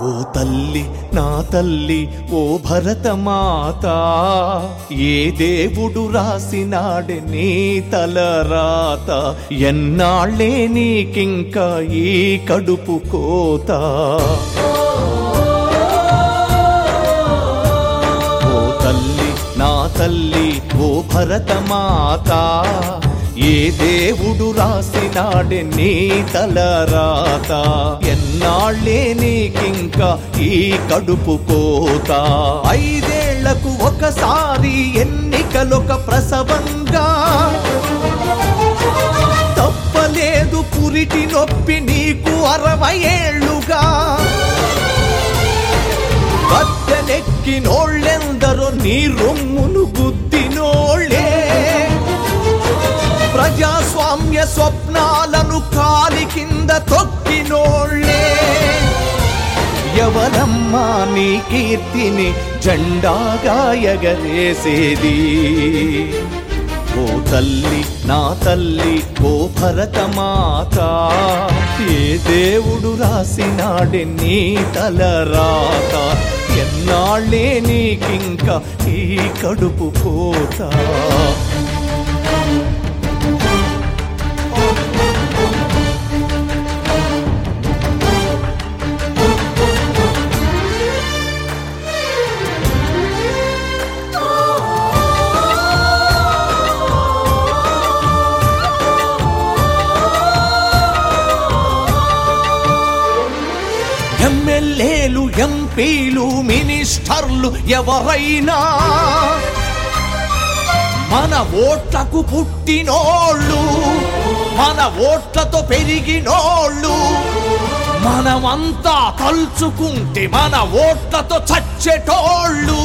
ఓ తల్లి నా తల్లి ఓ భరతమాత ఏ దేవుడు రాసినాడే నీ తలరాత ఎన్నాళ్ళే నీకింక ఈ కడుపు కోత ఓ తల్లి నా తల్లి ఓ భరతమాత ఏ దేవుడు రాసినాడే నీ తలరాత ఎన్నాళ్ళే నీకింక ఈ కడుపు కోత ఐదేళ్లకు ఒకసారి ఎన్నికలొక ప్రసవంగా తప్పలేదు పురిటి నొప్పి నీకు అరవై ఏళ్ళుగా గద్దెనెక్కినోళ్ళెందరో నీ రొమ్మును గుద్దినోళ్ళే ప్రజాస్వామ్య స్వప్నాలను కాలి కింద తొక్కినోళ్ళే ఎవరమ్మా నీ కీర్తిని జెండాగా ఎగరేసేది ఓ తల్లి నా తల్లి ఓ భరతమాత ఏ దేవుడు రాసినాడే నీ తలరాత ఎన్నాళ్ళే నీకింక ఈ కడుపు పోతా ఎమ్మెల్యేలు ఎంపీలు మినిస్టర్లు ఎవరైనా మన ఓట్లకు పుట్టినోళ్ళు మన ఓట్లతో పెరిగినోళ్ళు మనమంతా తలుచుకుంటే మన ఓట్లతో చచ్చేటోళ్ళు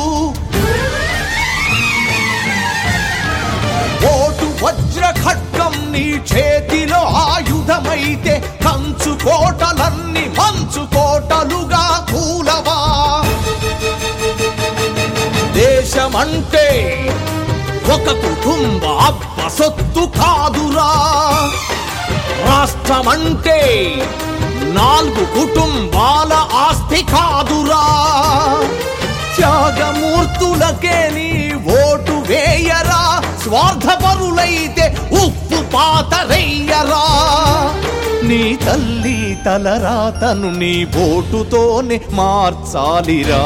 ఓటు వజ్ర ఖడ్గం నీ చేతిలో ఆయుధమైతే కంచు కోటలన్నీ మంచు కోటలుగా కూలవా దేశమంటే ఒక కుటుంబ అబ్బ సొత్తు కాదురా రాష్ట్రమంటే నాలుగు కుటుంబాల ఆస్తి కాదురా త్యాగమూర్తులకే నీ ఓటు వేయరా స్వార్థపరులైతే ఉప్పు పాతరెయ్యరా నీ తల్లి తలరాతను నీ ఓటుతోనే మార్చాలిరా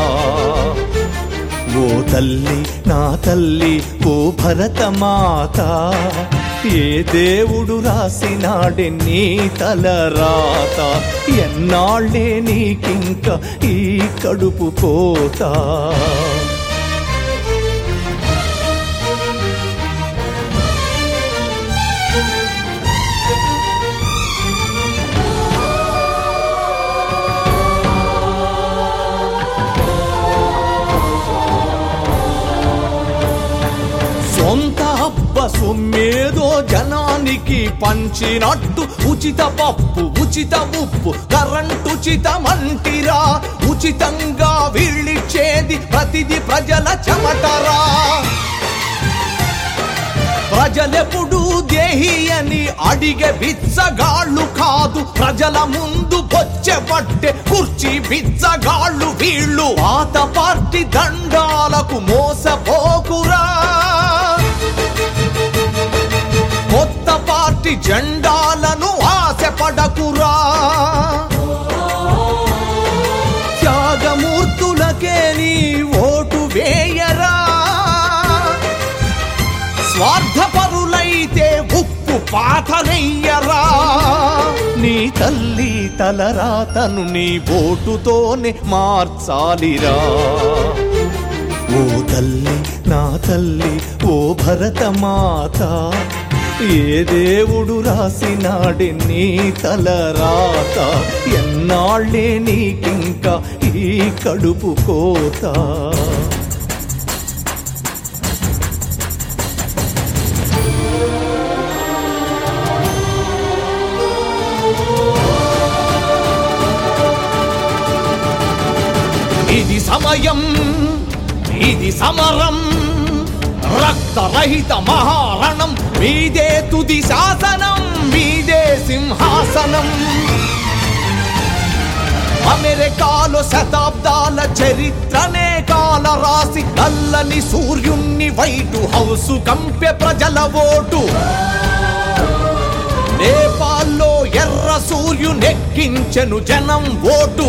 ఓ తల్లి నా తల్లి ఓ భరతమాత ఏ దేవుడు రాసినాడే నీ తలరాత ఎన్నాళ్ళే నీకింక ఈ కడుపు పోతా సొంత అబ్బ సొమ్మేదో జనానికి పంచినట్టు ఉచిత పప్పు ఉచిత ఉప్పు కరెంట్ ఉచితమంటిరా ఉచితంగా వీళ్ళిచ్చేది ప్రతిది ప్రజల చెమటరా ప్రజలెప్పుడు దేహి అని అడిగే బిచ్చగాళ్ళు కాదు ప్రజల ముందు బొచ్చె పట్టే కుర్చీ బిచ్చగాళ్ళు వీళ్ళు పాత పార్టీ దండాలకు మోసపోకురా కొత్త పార్టీ జెండాలను ఆశపడకురా త్యాగమూర్తులకే నీ ఓటు వేయరా స్వార్థపరులైతే ఉప్పు పాతనెయ్యరా నీ తల్లి తలరాతను నీ ఓటుతోనే మార్చాలిరా ఓ తల్లి నా తల్లి ఓ భరతమాత ఏ దేవుడు రాసినాడే నీ తలరాత ఎన్నాళ్ళే నీకింక ఈ కడుపు కోతా ఇది సమయం ఇది సమరం రక్తరహిత మహారణం మీదే తుది శాసనం మీదే సింహాసనం అమెరికాలో శతాబ్దాల చరిత్రనే కాల రాసి నల్లని సూర్యుణ్ణి వైటు హౌస్ కంపె ప్రజల ఓటు నేపాల్లో ఎర్ర సూర్యునెక్కించెను జనం ఓటు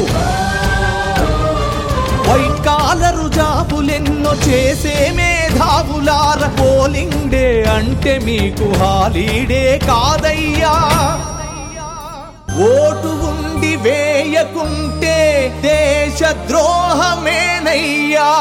వైట్ కాలరు జాబులెన్నో చేసే మేధావులార పోలింగ్ డే అంటే మీకు హాలిడే కాదయ్యా ఓటు ఉండి వేయకుంటే దేశ ద్రోహమేనయ్యా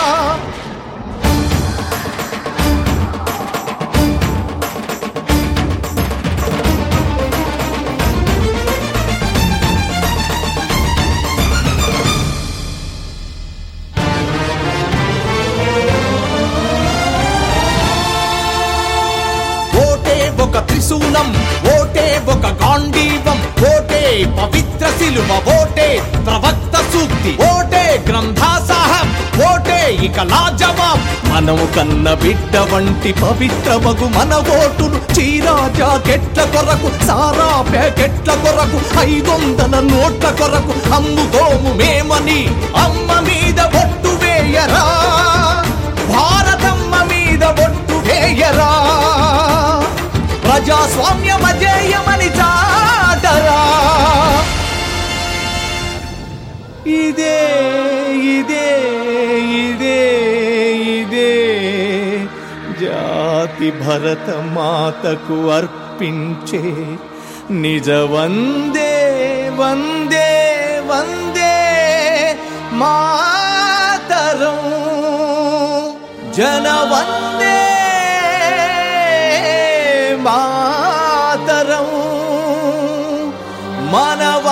ఓటే ఒక త్రిశూలం ఓటే ఒక గాంధీవం ఓటే పవిత్ర శిలువ ఓటే ప్రవక్త సూక్తి ఓటే గ్రంథా సాహబ్ ఓటే ఇక లాజవాబ్ మనము కన్న బిడ్డ వంటి పవిత్ర మగు మన ఓటును చీరా జాకెట్ల కొరకు సారా ప్యాకెట్ల కొరకు ఐదొందల నోట్ల కొరకు అమ్ముకోము మేమని అమ్మ మీద బొట్టు వేయరా భారతమ్మ మీద బొట్టు వేయరా ప్రజాస్వామ్య అజేయమని చాటరా ఇదే ఇదే ఇదే ఇదే జాతి భరత మాతకు అర్పించే నిజ వందే వందే వందే మాతరం జన వందే మాతరం మన